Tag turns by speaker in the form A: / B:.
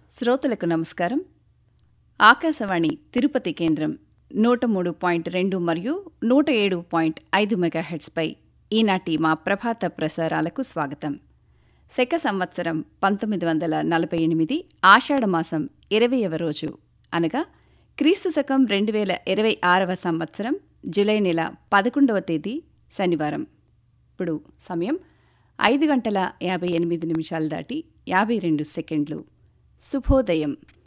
A: శ్రోతలకు నమస్కారం ఆకాశవాణి తిరుపతి కేంద్రం నూట మూడు పాయింట్ రెండు మరియు నూట ఏడు పాయింట్ ఐదు మెగాహెట్స్పై ఈనాటి మా ప్రభాత ప్రసారాలకు స్వాగతం శక సంవత్సరం పంతొమ్మిది వందల నలభై ఎనిమిది ఆషాఢమాసం ఇరవయవ రోజు అనగా క్రీస్తు శకం రెండు వేల ఇరవై ఆరవ సంవత్సరం జూలై నెల పదకొండవ తేదీ శనివారం ఇప్పుడు సమయం ఐదు గంటల యాభై ఎనిమిది నిమిషాలు దాటి యాభై రెండు సెకండ్లు శుభోదయం